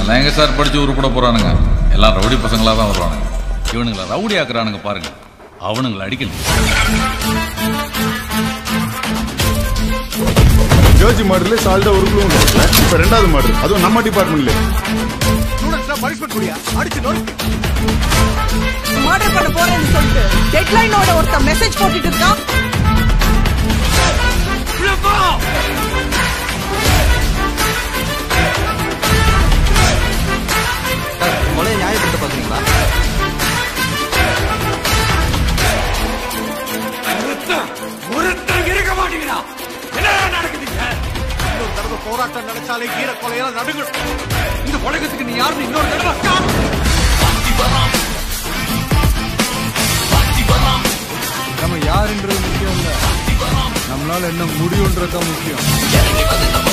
இவனுங்கெல்லாம் எங்க சார் படிச்சு உருப்பட போறானுங்க எல்லாம் ரவுடி பசங்களா தான் வருவானுங்க இவனுங்களை ரவுடி ஆக்குறானுங்க பாருங்க அவனுங்களை அடிக்கணும் ஜோஜி மாடல சால்டா ஒரு குழு இப்ப ரெண்டாவது மாடல் அதுவும் நம்ம டிபார்ட்மெண்ட்ல மர்டர் பண்ண போறேன்னு சொல்லிட்டு டெட்லைனோட ஒருத்த மெசேஜ் போட்டுட்டு இருக்கான் கொலையை நியாயப்படுத்த பாக்குறீங்களா போராட்டம் நினைச்சாலே ஈர கொலையெல்லாம் நடுங்கும் இந்த உலகத்துக்கு நீ யாருன்னு இன்னொரு தடவை நம்ம யாருன்றது முக்கியம் இல்ல நம்மளால என்ன முடியும்ன்றதுதான் முக்கியம்